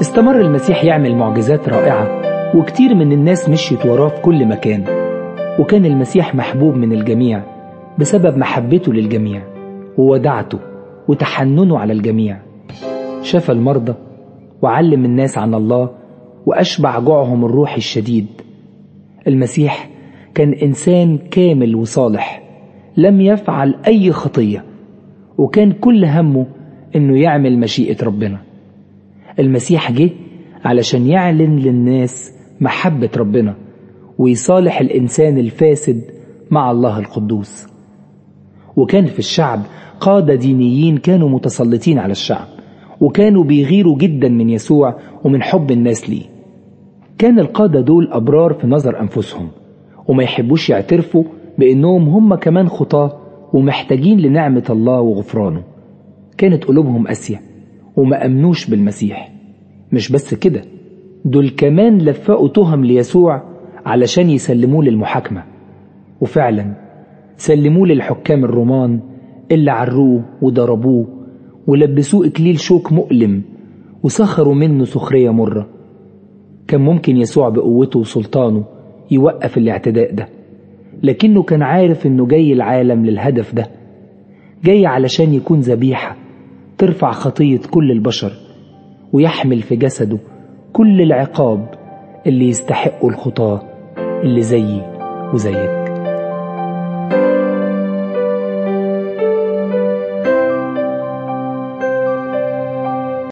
استمر المسيح يعمل معجزات رائعة وكتير من الناس مشيت وراه في كل مكان وكان المسيح محبوب من الجميع بسبب محبته للجميع وودعته وتحننه على الجميع شفى المرضى وعلم الناس عن الله وأشبع جوعهم الروحي الشديد المسيح كان إنسان كامل وصالح لم يفعل أي خطية وكان كل همه إنه يعمل مشيئة ربنا المسيح جه علشان يعلن للناس محبة ربنا ويصالح الإنسان الفاسد مع الله القدوس وكان في الشعب قادة دينيين كانوا متسلطين على الشعب وكانوا بيغيروا جدا من يسوع ومن حب الناس ليه كان القادة دول أبرار في نظر أنفسهم وما يحبوش يعترفوا بأنهم هم كمان خطاة ومحتاجين لنعمة الله وغفرانه كانت قلوبهم قاسية وما أمنوش بالمسيح مش بس كده دول كمان لفقوا تهم ليسوع علشان يسلموه للمحاكمة وفعلا سلموه للحكام الرومان اللي عروه وضربوه ولبسوه إكليل شوك مؤلم وسخروا منه سخرية مرة كان ممكن يسوع بقوته وسلطانه يوقف الاعتداء ده لكنه كان عارف انه جاي العالم للهدف ده جاي علشان يكون ذبيحة ترفع خطية كل البشر ويحمل في جسده كل العقاب اللي يستحقه الخطاة اللي زيي وزيك